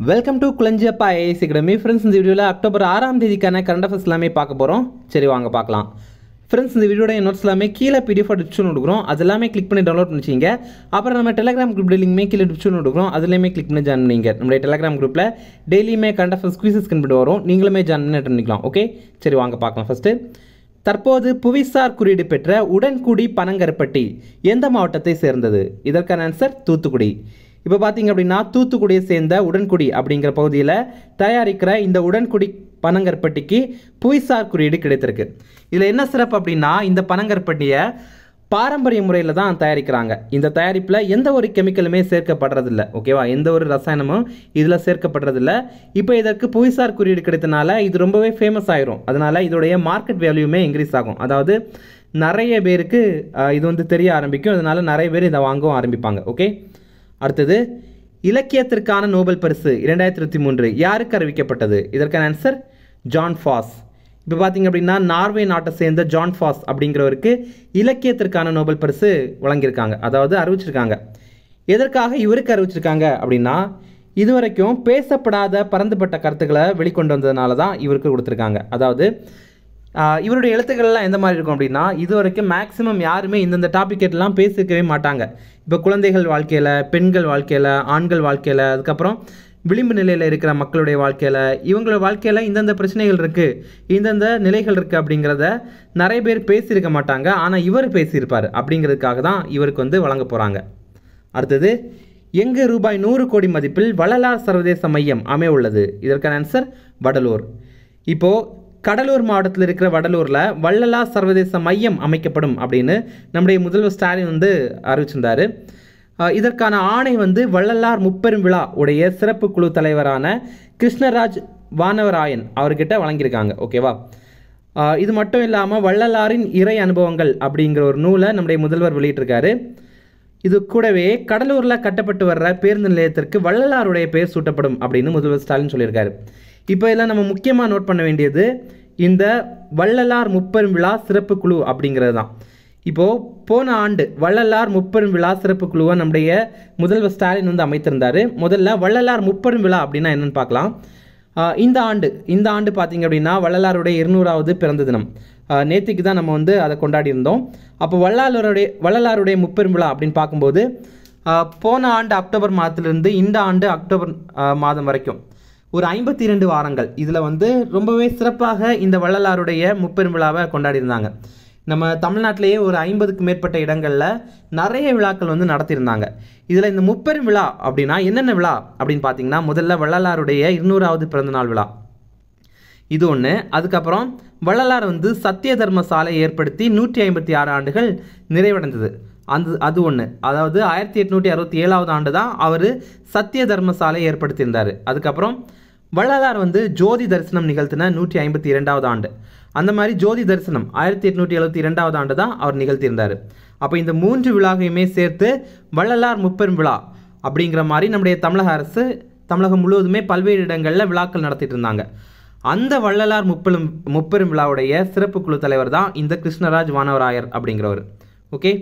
welcome to Kulanjiyappa IAS academy friends இந்த வீடியோவில் October ஆறாம் தேதிக்கான கரண்ட் அஃபேர்ஸ் எல்லாமே பார்க்க போகிறோம் சரி வாங்க பார்க்கலாம் ஃப்ரெண்ட்ஸ் இந்த வீடியோட நோட்ஸ் எல்லாமே கீழே பிடிஎஃப் டிஸ்கிரிப்ஷன் கொடுக்குறோம் அது எல்லாமே கிளிக் பண்ணி டவுன்லோட் பண்ணிச்சிங்க அப்புறம் நம்ம டெலிகிராம் குரூப் லிங்க்மே கீழே டிஸ்கிரிப்ஷன் கொடுக்குறோம் அதுலேயுமே கிளிக் பண்ணி ஜாயின் பண்ணிங்க நம்மளுடைய டெலிகிராம் குரூப்பில் டெய்லியுமே கரண்ட் அஃபேர்ஸ் குவிசஸ் கண்டுபிட்டு வரும் நீங்களுமே ஜாயின் பண்ணி attend பண்ணிக்கலாம் ஓகே சரி வாங்க பார்க்கலாம் ஃபஸ்ட்டு தற்போது புவிசார் குறியீடு பெற்ற உடன்குடி பனங்கருப்பட்டி எந்த மாவட்டத்தை சேர்ந்தது இதற்கான ஆன்சர் தூத்துக்குடி இப்போ பார்த்தீங்க அப்படின்னா தூத்துக்குடியை சேர்ந்த உடன்குடி அப்படிங்கிற பகுதியில் தயாரிக்கிற இந்த உடன்குடி பனங்கருப்பட்டிக்கு புவிசார் குறியீடு கிடைத்திருக்கு இதில் என்ன சிறப்பு அப்படின்னா இந்த பனங்கருப்பட்டியை பாரம்பரிய முறையில் தான் தயாரிக்கிறாங்க இந்த தயாரிப்பில் எந்த ஒரு கெமிக்கலுமே சேர்க்கப்படுறதில்ல ஓகேவா எந்த ஒரு ரசாயனமும் இதில் சேர்க்கப்படுறதில்ல இப்போ இதற்கு புவிசார் குறியீடு கிடைத்தனால இது ரொம்பவே ஃபேமஸ் ஆயிரும் அதனால இதோடைய மார்க்கெட் வேல்யூமே இன்க்ரீஸ் ஆகும் அதாவது நிறைய பேருக்கு அஹ், இது வந்து தெரிய ஆரம்பிக்கும் அதனால நிறைய பேர் இதை வாங்கவும் ஆரம்பிப்பாங்க ஓகே அடுத்தது இலக்கியத்திற்கான நோபல் பரிசு இரண்டாயிரத்தி இருபத்தி மூன்று யாருக்கு அறிவிக்கப்பட்டது இதற்கான ஆன்சர் ஜான் ஃபாஸ் இப்போ பார்த்தீங்க அப்படின்னா நார்வே நாட்டை சேர்ந்த ஜான் ஃபாஸ் அப்படிங்கிறவருக்கு இலக்கியத்திற்கான நோபல் பரிசு வழங்கியிருக்காங்க அதாவது அறிவிச்சிருக்காங்க எதற்காக இவருக்கு அறிவிச்சிருக்காங்க அப்படின்னா இதுவரைக்கும் பேசப்படாத பரந்துபட்ட கருத்துக்களை வெளிக்கொண்டு வந்ததுனால தான் இவருக்கு கொடுத்துருக்காங்க அதாவது ஆஹ், இவருடைய எழுத்துக்கள்லாம் எந்த மாதிரி இருக்கும் அப்படின்னா இது வரைக்கும் மேக்ஸிமம் யாருமே இந்தந்த டாபிக் எல்லாம் பேசிக்கவே மாட்டாங்க இப்போ குழந்தைகள் வாழ்க்கையில் பெண்கள் வாழ்க்கையில் ஆண்கள் வாழ்க்கையில் அதுக்கப்புறம் விளிம்பு நிலையில் இருக்கிற மக்களுடைய வாழ்க்கையில் இவங்களோட வாழ்க்கையில் இந்தந்த பிரச்சனைகள் இருக்குது இந்தந்த நிலைகள் இருக்குது அப்படிங்கிறத நிறைய பேர் பேசியிருக்க மாட்டாங்க ஆனால் இவர் பேசியிருப்பார் அப்படிங்கிறதுக்காக தான் இவருக்கு வந்து வழங்க போகிறாங்க அடுத்தது எங்கு ரூபாய் நூறு கோடி மதிப்பில் வள்ளலார் சர்வதேச மையம் அமைய உள்ளது இதற்கான ஆன்சர் வடலூர் இப்போது கடலூர் மாவட்டத்தில் இருக்கிற வடலூரில் வள்ளலார் சர்வதேச மையம் அமைக்கப்படும் அப்படின்னு நம்முடைய முதல்வர் ஸ்டாலின் வந்து அறிவிச்சிருந்தாரு அஹ் இதற்கான ஆணை வந்து வள்ளலார் முப்பெரும் விழா உடைய சிறப்பு குழு தலைவரான கிருஷ்ணராஜ் வானவராயன் அவர்கிட்ட வழங்கியிருக்காங்க ஓகேவா அஹ் இது மட்டும் இல்லாமல் வள்ளலாரின் இறை அனுபவங்கள் அப்படிங்கிற ஒரு நூலை நம்முடைய முதல்வர் வெளியிட்டிருக்காரு இது கூடவே கடலூரில் கட்டப்பட்டு வர்ற பேருந்து நிலையத்திற்கு வள்ளலாருடைய பெயர் சூட்டப்படும் அப்படின்னு முதல்வர் ஸ்டாலின் சொல்லியிருக்காரு இப்போ இதில் நம்ம முக்கியமாக நோட் பண்ண வேண்டியது இந்த வள்ளலார் முப்பெரும் விழா சிறப்பு குழு அப்படிங்கிறது தான் இப்போது போன ஆண்டு வள்ளலார் முப்பெரும் விழா சிறப்பு குழுவை நம்முடைய முதல்வர் ஸ்டாலின் வந்து அமைத்திருந்தார் முதல்ல வள்ளலார் முப்பெரும் விழா அப்படின்னா என்னன்னு பார்க்கலாம் ஆஹ் இந்த ஆண்டு இந்த ஆண்டு பார்த்தீங்க அப்படின்னா வள்ளலாருடைய இருநூறாவது பிறந்த தினம் ஆஹ் நேத்திக்கு தான் நம்ம வந்து அதை கொண்டாடி இருந்தோம் அப்போ வள்ளலாருடைய வள்ளலாருடைய முப்பெரும் விழா அப்படின்னு பார்க்கும்போது ஆஹ் போன ஆண்டு அக்டோபர் மாதத்திலிருந்து இந்த ஆண்டு அக்டோபர் ஆஹ் மாதம் வரைக்கும் ஒரு ஐம்பத்தி இரண்டு வாரங்கள் இதில் வந்து ரொம்பவே சிறப்பாக இந்த வள்ளலாருடைய முப்பெரும் விழாவை கொண்டாடி இருந்தாங்க நம்ம தமிழ்நாட்டிலேயே ஒரு ஐம்பதுக்கு மேற்பட்ட இடங்களில் நிறைய விழாக்கள் வந்து நடத்தியிருந்தாங்க இதில் இந்த முப்பெரும் விழா அப்படின்னா என்னென்ன விழா அப்படின்னு பார்த்தீங்கன்னா முதல்ல வள்ளலாருடைய இருநூறாவது பிறந்தநாள் விழா இது ஒன்று அதுக்கப்புறம் வள்ளலார் வந்து சத்திய தர்ம சாலை ஏற்படுத்தி நூற்றி ஐம்பத்தி ஆறு ஆண்டுகள் நிறைவடைந்தது அந்த அது ஒன்று அதாவது ஆயிரத்தி எட்நூற்றி அறுபத்தி ஏழாவது ஆண்டு தான் அவர் சத்திய தர்ம சாலை ஏற்படுத்தியிருந்தார் அதுக்கப்புறம் வள்ளலார் வந்து ஜோதி தரிசனம் நிகழ்த்தின நூற்றி ஐம்பத்தி இரண்டாவது ஆண்டு அந்த மாதிரி ஜோதி தரிசனம் ஆயிரத்தி எட்நூற்றி எழுபத்தி இரண்டாவது ஆண்டு தான் அவர் நிகழ்த்தியிருந்தார் அப்போ இந்த மூன்று விழாவையுமே சேர்த்து வள்ளலார் முப்பெரும் விழா அப்படிங்கிற மாதிரி நம்முடைய தமிழக அரசு தமிழகம் முழுவதுமே பல்வேறு இடங்களில் விழாக்கள் நடத்திட்டு இருந்தாங்க அந்த வள்ளலார் முப்பெரும் முப்பெரும் விழாவுடைய சிறப்பு குழு தலைவர் தான் இந்த கிருஷ்ணராஜ் வானவராயர் அப்படிங்கிறவர் ஓகே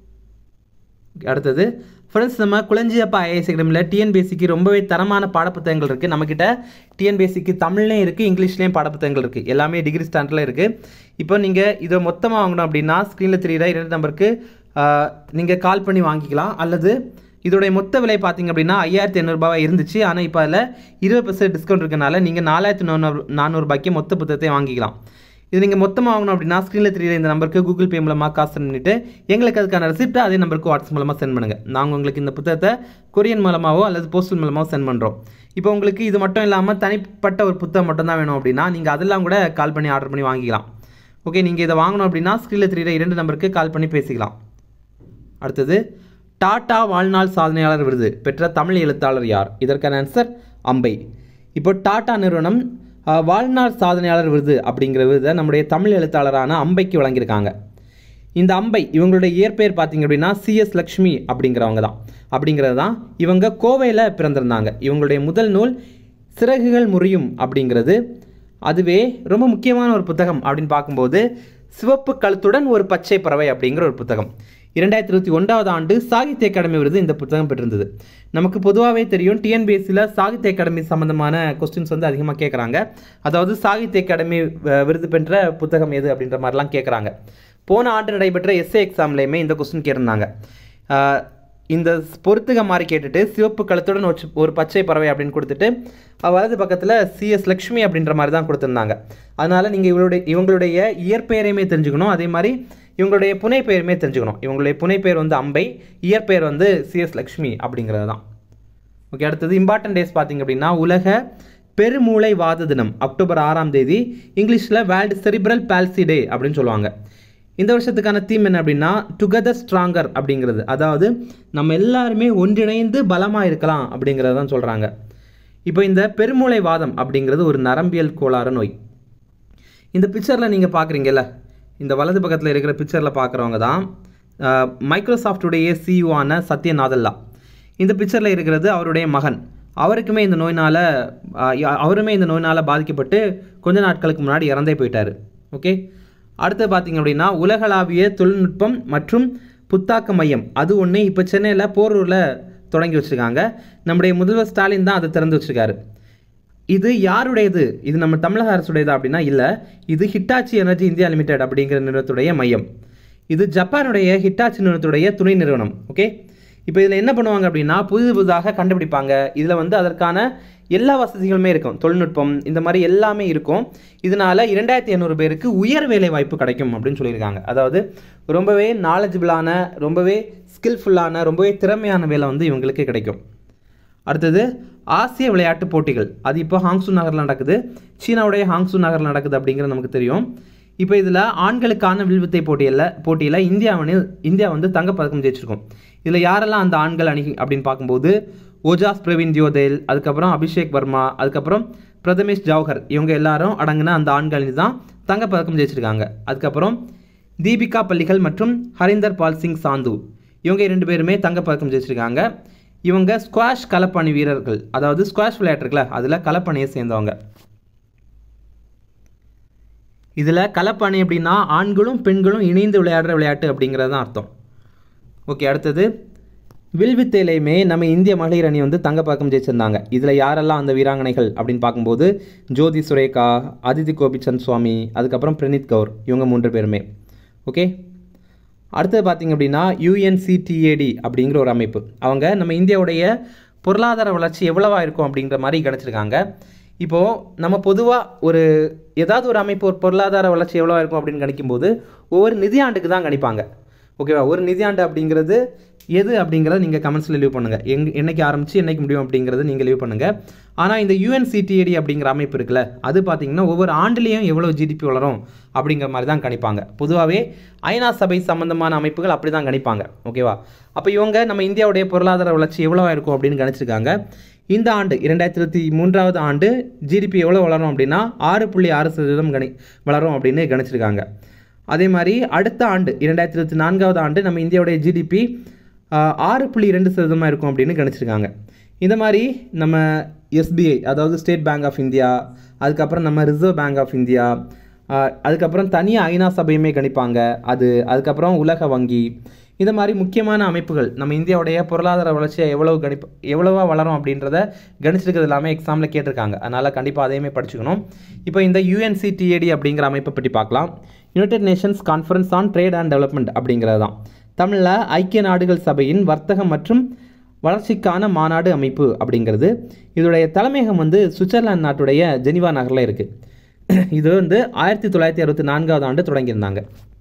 அடுத்தது ஃப்ரெண்ட்ஸ் நம்ம குளஞ்சியப்பா ஐஏஎஸ் அகாடமியில் டிஎன்பிஎஸ்சிக்கு ரொம்பவே தரமான பாடப்புத்தகங்கள் இருக்குது நம்மக்கிட்ட டிஎன்பிஎஸ்சிக்கு தமிழ்லேயும் இருக்குது இங்கிலீஷ்லேயும் பாடப்புத்தகங்கள் இருக்குது எல்லாமே டிகிரி ஸ்டாண்டர்டில் இருக்குது இப்போ நீங்கள் இதை மொத்தமாக வாங்கணும் அப்படின்னா ஸ்க்ரீனில் தெரியுற இரண்டு நம்பருக்கு நீங்கள் கால் பண்ணி வாங்கிக்கலாம் அல்லது இதோடைய மொத்த விலை பார்த்தீங்க அப்படின்னா ஐயாயிரத்தி எண்ணூறுபாவா இருந்துச்சு ஆனால் இப்போ அதில் இருபது பர்சன்ட் டிஸ்கவுண்ட் இருக்கனால நீங்கள் நாலாயிரத்தி நானூறு நானூறுபாய்க்கு மொத்த புத்தகத்தை வாங்கிக்கலாம் இது நீங்கள் மொத்தமாக வாங்கணும் அப்படின்னா ஸ்க்ரீனில் தெரியுற இந்த நம்பருக்கு கூகுள் பே மூலமாக காசு சென்ட் பண்ணிட்டு எங்களுக்கு அதுக்கான ரெசிப்ட் அதே நம்பருக்கு வாட்ஸ்அப் மூலமாக சென்ட் பண்ணுங்கள் நாங்கள் உங்களுக்கு இந்த புத்தகத்தை கொரியன் மூலமாகவோ அல்லது போஸ்டல் மூலமாகவோ சென்ட் பண்ணுறோம் இப்போ உங்களுக்கு இது மட்டும் இல்லாமல் தனிப்பட்ட ஒரு புத்தகம் மட்டும் தான் வேணும் அப்படின்னா நீங்கள் அதெல்லாம் கூட கால் பண்ணி ஆர்டர் பண்ணி வாங்கிக்கலாம் ஓகே நீங்கள் இதை வாங்கணும் அப்படின்னா ஸ்க்ரீனில் தெரியுற இரண்டு நம்பருக்கு கால் பண்ணி பேசிக்கலாம் அடுத்தது டாடா வாழ்நாள் சாதனையாளர் விருது பெற்ற தமிழ் எழுத்தாளர் யார் இதற்கான ஆன்சர் அம்பை இப்போ டாடா நிறுவனம் அஹ், வாழ்நாள் சாதனையாளர் விருது அப்படிங்கிற விருதை நம்முடைய தமிழ் எழுத்தாளரான அம்பைக்கு வழங்கியிருக்காங்க இந்த அம்பை இவங்களுடைய இயற்பெயர் பார்த்தீங்க அப்படின்னா சிஎஸ் லக்ஷ்மி அப்படிங்கிறவங்க தான் அப்படிங்கிறது தான் இவங்க கோவையில் பிறந்திருந்தாங்க இவங்களுடைய முதல் நூல் சிறகுகள் முறியும் அப்படிங்கிறது அதுவே ரொம்ப முக்கியமான ஒரு புத்தகம் அப்படின்னு பார்க்கும்போது சிவப்பு கழுத்துடன் ஒரு பச்சை பறவை அப்படிங்கிற ஒரு புத்தகம் இரண்டாயிரத்தி இருபத்தி ஒன்றாவது ஆண்டு சாகித்ய அகாடமி விருது இந்த புத்தகம் பெற்றிருந்தது நமக்கு பொதுவாகவே தெரியும் டிஎன்பிஎஸ்சியில் சாகித்ய அகாடமி சம்மந்தமான கொஸ்டின்ஸ் வந்து அதிகமாக கேட்குறாங்க அதாவது சாகித்ய அகாடமி அஹ், விருது பெற்ற புத்தகம் எது அப்படின்ற மாதிரிலாம் கேட்குறாங்க போன ஆண்டு நடைபெற்ற எஸ்ஏ எக்ஸாம்லேயுமே இந்த கொஸ்டின் கேட்டிருந்தாங்க அஹ், இந்த பொறுத்துக மாதிரி கேட்டுட்டு சிவப்பு கழுத்துடன் வச்சு ஒரு பச்சை பறவை அப்படின்னு கொடுத்துட்டு அஹ், வலது பக்கத்தில் சிஎஸ் லக்ஷ்மி அப்படின்ற மாதிரி தான் கொடுத்துருந்தாங்க அதனால் நீங்கள் இவருடைய இவங்களுடைய இயற்பெயரையுமே தெரிஞ்சுக்கணும் அதே மாதிரி இவங்களுடைய புனை பெயருமே தெரிஞ்சுக்கணும் இவங்களுடைய புனை பெயர் வந்து அம்பை இயற்பெயர் வந்து சிஎஸ் லக்ஷ்மி அப்படிங்கிறது தான் ஓகே அடுத்தது இம்பார்ட்டன்ட் டேஸ் பார்த்தீங்க அப்படின்னா உலக பெருமூளைவாத தினம் அக்டோபர் ஆறாம் தேதி இங்கிலீஷில் வேர்ல்டு செரிப்ரல் பால்சி டே அப்படின்னு சொல்லுவாங்க இந்த வருஷத்துக்கான தீம் என்ன அப்படின்னா டுகெதர் ஸ்ட்ராங்கர் அப்படிங்கிறது அதாவது நம்ம எல்லாருமே ஒன்றிணைந்து பலமாக இருக்கலாம் அப்படிங்கிறத தான் சொல்கிறாங்க இப்போ இந்த பெருமூளைவாதம் அப்படிங்கிறது ஒரு நரம்பியல் கோளாறு நோய் இந்த பிக்சரில் நீங்கள் பார்க்குறீங்கல்ல இந்த வலது பக்கத்தில் இருக்கிற பிக்சரில் பார்க்குறவங்க தான் மைக்ரோசாஃப்டுடைய சிஇஓவான சத்ய நாதல்லா இந்த பிக்சரில் இருக்கிறது அவருடைய மகன் அவருக்குமே இந்த நோயினால் அவருமே இந்த நோயினால் பாதிக்கப்பட்டு கொஞ்ச நாட்களுக்கு முன்னாடி இறந்தே போயிட்டார் ஓகே அடுத்து பார்த்தீங்க அப்படின்னா உலகளாவிய தொழில்நுட்பம் மற்றும் புத்தாக்க மையம் அது ஒன்று இப்போ சென்னையில் போரூரில் தொடங்கி வச்சுருக்காங்க நம்முடைய முதல்வர் ஸ்டாலின் தான் அதை திறந்து வச்சுருக்காரு இது யாருடையது இது நம்ம தமிழக அரசுடையதா அப்படின்னா இல்லை இது ஹிட்டாச்சி எனர்ஜி இந்தியா லிமிடெட் அப்படிங்கிற நிறுவனத்துடைய மையம் இது ஜப்பானுடைய ஹிட்டாச்சி நிறுவனத்துடைய துணை நிறுவனம் ஓகே இப்போ இதில் என்ன பண்ணுவாங்க அப்படின்னா புது புதுதாக கண்டுபிடிப்பாங்க இதில் வந்து அதற்கான எல்லா வசதிகளுமே இருக்கும் தொழில்நுட்பம் இந்த மாதிரி எல்லாமே இருக்கும் இதனால இரண்டாயிரத்தி ஐநூறு பேருக்கு உயர் வேலை வாய்ப்பு கிடைக்கும் அப்படின்னு சொல்லியிருக்காங்க அதாவது ரொம்பவே நாலேஜபிளான ரொம்பவே ஸ்கில்ஃபுல்லான ரொம்பவே திறமையான வேலை வந்து இவங்களுக்கு கிடைக்கும் அடுத்தது ஆசிய விளையாட்டுப் போட்டிகள் அது இப்போ ஹாங்சு நகரில் நடக்குது சீனாவுடைய ஹாங்சு நகரில் நடக்குது அப்படிங்கிறது நமக்கு தெரியும் இப்போ இதில் ஆண்களுக்கான வில்வித்தை போட்டியில் போட்டியில் இந்தியா வந்து இந்தியா வந்து தங்கப்பதக்கம் ஜெயிச்சிருக்கும் இதில் யாரெல்லாம் அந்த ஆண்கள் அணி அப்படின்னு பார்க்கும்போது ஓஜாஸ் பிரவீன் தியோதேல் அதுக்கப்புறம் அபிஷேக் வர்மா அதுக்கப்புறம் பிரதமேஷ் ஜவஹர் இவங்க எல்லாரும் அடங்கின அந்த ஆண்கள் அணி தான் தங்கப்பதக்கம் ஜெயிச்சிருக்காங்க அதுக்கப்புறம் தீபிகா பள்ளிகள் மற்றும் ஹரிந்தர் பால் சிங் சாந்து இவங்க இரண்டு பேருமே தங்கப்பதக்கம் ஜெயிச்சிருக்காங்க இவங்க ஸ்குவாஷ் கலப்பணி வீரர்கள் அதாவது ஸ்குவாஷ் விளையாட்டு இருக்குல்ல அதில் கலப்பணியை சேர்ந்தவங்க இதில் கலப்பணி அப்படின்னா ஆண்களும் பெண்களும் இணைந்து விளையாடுற விளையாட்டு அப்படிங்கிறது தான் அர்த்தம் ஓகே அடுத்தது வில்வித்தையிலையுமே நம்ம இந்திய மகளிர் அணி வந்து தங்கப்பதக்கம் ஜெயிச்சிருந்தாங்க இதில் யாரெல்லாம் அந்த வீராங்கனைகள் அப்படின்னு பார்க்கும்போது ஜோதி சுரேகா அதிதி கோபிச்சந்த் சுவாமி அதுக்கப்புறம் பிரணீத் கவுர் இவங்க மூன்று பேருமே ஓகே அடுத்தது பார்த்தீங்க அப்படின்னா யுஎன்சிடிஏடி அப்படிங்கிற ஒரு அமைப்பு அவங்க நம்ம இந்தியாவுடைய பொருளாதார வளர்ச்சி எவ்வளவா இருக்கும் அப்படிங்கிற மாதிரி கணிச்சிருக்காங்க இப்போது நம்ம பொதுவாக ஒரு ஏதாவது ஒரு அமைப்பு ஒரு பொருளாதார வளர்ச்சி எவ்வளவா இருக்கும் அப்படின்னு கணிக்கும்போது ஒவ்வொரு நிதியாண்டுக்கு தான் கணிப்பாங்க ஓகேவா ஒரு நிதியாண்டு அப்படிங்கிறது எது அப்படிங்கிறத நீங்கள் கமெண்ட்ஸில் லீவ் பண்ணுங்கள் எங் என்னைக்கு ஆரம்பித்து என்னைக்கு முடியும் அப்படிங்கிறத நீங்கள் லீவ் பண்ணுங்கள் ஆனால் இந்த யுஎன்சிடிஏடி அப்படிங்கிற அமைப்பு இருக்குல்ல அது பார்த்தீங்கன்னா ஒவ்வொரு ஆண்டுலேயும் எவ்வளோ ஜிடிபி வளரும் அப்படிங்கிற மாதிரி தான் கணிப்பாங்க பொதுவாகவே ஐநா சபை சம்பந்தமான அமைப்புகள் அப்படி தான் கணிப்பாங்க ஓகேவா அப்போ இவங்க நம்ம இந்தியாவுடைய பொருளாதார வளர்ச்சி எவ்வளோ இருக்கும் அப்படின்னு கணிச்சிருக்காங்க இந்த ஆண்டு இரண்டாயிரத்தி இருபத்தி மூன்றாவது ஆண்டு ஜிடிபி எவ்வளோ வளரும் அப்படின்னா ஆறு புள்ளி ஆறு சதவீதம் கணி வளரும் அப்படின்னு கணிச்சிருக்காங்க அதே மாதிரி அடுத்த ஆண்டு இரண்டாயிரத்தி இருபத்தி நான்காவது ஆண்டு நம்ம இந்தியாவுடைய ஜிடிபி ஆறு புள்ளி ரெண்டு சதவீதமாக இருக்கும் அப்படின்னு கணிச்சிருக்காங்க இந்த மாதிரி நம்ம எஸ்பிஐ அதாவது ஸ்டேட் பேங்க் ஆஃப் இந்தியா அதுக்கப்புறம் நம்ம ரிசர்வ் பேங்க் ஆஃப் இந்தியா ஆஹ் அதுக்கப்புறம் தனியாக ஐநா சபையுமே கணிப்பாங்க அது அதுக்கப்புறம் உலக வங்கி இந்த மாதிரி முக்கியமான அமைப்புகள் நம்ம இந்தியாவுடைய பொருளாதார வளர்ச்சியை எவ்வளவு கணிப்பு எவ்வளவா வளரும் அப்படின்றத கணிச்சிருக்கிறது எல்லாமே எக்ஸாமில் கேட்டிருக்காங்க அதனால் கண்டிப்பாக அதையுமே படிச்சுக்கணும் இப்போ இந்த யுஎன்சிடிஏடி அப்படிங்கிற அமைப்பை பற்றி பார்க்கலாம் United Nations Conference on Trade and Development அப்படிங்கிறது தான் தமிழில் ஐக்கிய நாடுகள் சபையின் வர்த்தகம் மற்றும் வளர்ச்சிக்கான மாநாடு அமைப்பு அப்படிங்கிறது இதோடைய தலைமையகம் வந்து சுவிட்சர்லாந்து நாட்டுடைய ஜெனிவா நகரில் இருக்குது இது வந்து ஆயிரத்தி தொள்ளாயிரத்தி அறுபத்தி நான்காவது ஆண்டு தொடங்கியிருந்தாங்க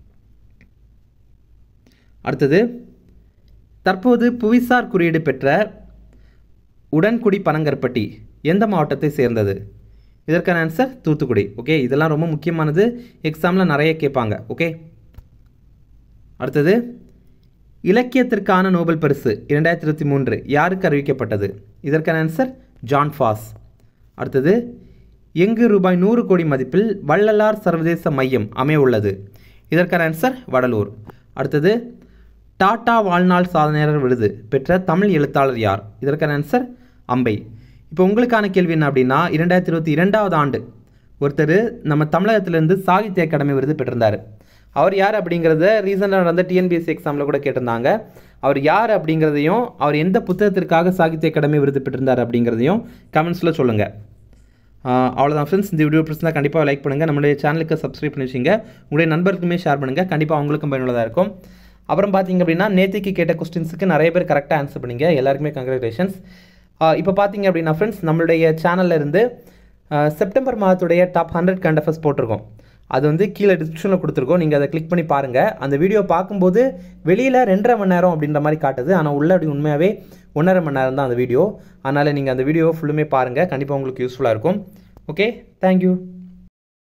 அடுத்தது தற்போது புவிசார் குறியீடு பெற்ற உடன்குடி பனங்கற்பட்டி எந்த மாவட்டத்தை சேர்ந்தது இதற்கான ஆன்சர் தூத்துக்குடி ஓகே இதெல்லாம் ரொம்ப முக்கியமானது எக்ஸாமில் நிறைய கேட்பாங்க ஓகே அடுத்தது இலக்கியத்திற்கான நோபல் பரிசு இரண்டாயிரத்தி இருபத்தி மூன்று யாருக்கு அறிவிக்கப்பட்டது இதற்கான ஆன்சர் ஜான் ஃபாஸ் அடுத்தது எங்கு ரூபாய் நூறு கோடி மதிப்பில் வள்ளலார் சர்வதேச மையம் அமைய உள்ளது இதற்கான ஆன்சர் வடலூர் அடுத்தது டாடா வாழ்நாள் சாதனையாளர் விருது பெற்ற தமிழ் எழுத்தாளர் யார் இதற்கான ஆன்சர் அம்பை இப்போ உங்களுக்கான கேள்வி என்ன அப்படின்னா இரண்டாயிரத்தி இருபத்தி இரண்டாவது ஆண்டு ஒருத்தர் நம்ம தமிழகத்திலிருந்து சாகித்ய அகாடமி விருது பெற்றிருந்தார் அவர் யார் அப்படிங்கிறத ரீசெண்டாக நடந்த டிஎன்பிஎஸ்சி எக்ஸாமில் கூட கேட்டிருந்தாங்க அவர் யார் அப்படிங்கிறதையும் அவர் எந்த புத்தகத்திற்காக சாகித்ய அகாடமி விருது பெற்றிருந்தார் அப்படிங்கிறதையும் கமெண்ட்ஸில் சொல்லுங்கள் அவ்வளோதான் ஃப்ரெண்ட்ஸ் இந்த வீடியோ பிடிச்சிருந்தா கண்டிப்பாக லைக் பண்ணுங்கள் நம்மளுடைய சேனலுக்கு சப்ஸ்கிரைப் பண்ணி வச்சுங்க உங்களுடைய நண்பருக்குமே ஷேர் பண்ணுங்கள் கண்டிப்பாக அவங்களுக்கும் பயனுள்ளதாக இருக்கும் அப்புறம் பார்த்தீங்க அப்படின்னா நேத்திக்கு கேட்ட கொஸ்டின்ஸுக்கு நிறைய பேர் கரெக்டாக ஆன்சர் பண்ணீங்க எல்லாருக்குமே கங்க்ராச்சுலேஷன்ஸ் இப்போ பார்த்தீங்க அப்படின்னா ஃப்ரெண்ட்ஸ் நம்மளுடைய சேனல்ல இருந்து ஆஹ், செப்டம்பர் மாதத்துடைய டாப் ஹண்ட்ரட் கண்டஃபர்ஸ் போட்டிருக்கோம் அது வந்து கீழே டிஸ்கிரிப்ஷனில் கொடுத்துருக்கோம் நீங்கள் அதை கிளிக் பண்ணி பாருங்கள் அந்த வீடியோ பார்க்கும்போது வெளியில் ரெண்டரை மணி நேரம் அப்படின்ற மாதிரி காட்டுது ஆனால் உள்ள அப்படி உண்மையாகவே ஒன்றரை மணி நேரம் தான் அந்த வீடியோ அதனால் நீங்கள் அந்த வீடியோ ஃபுல்லுமே பாருங்கள் கண்டிப்பாக உங்களுக்கு யூஸ்ஃபுல்லாக இருக்கும் ஓகே தேங்க்யூ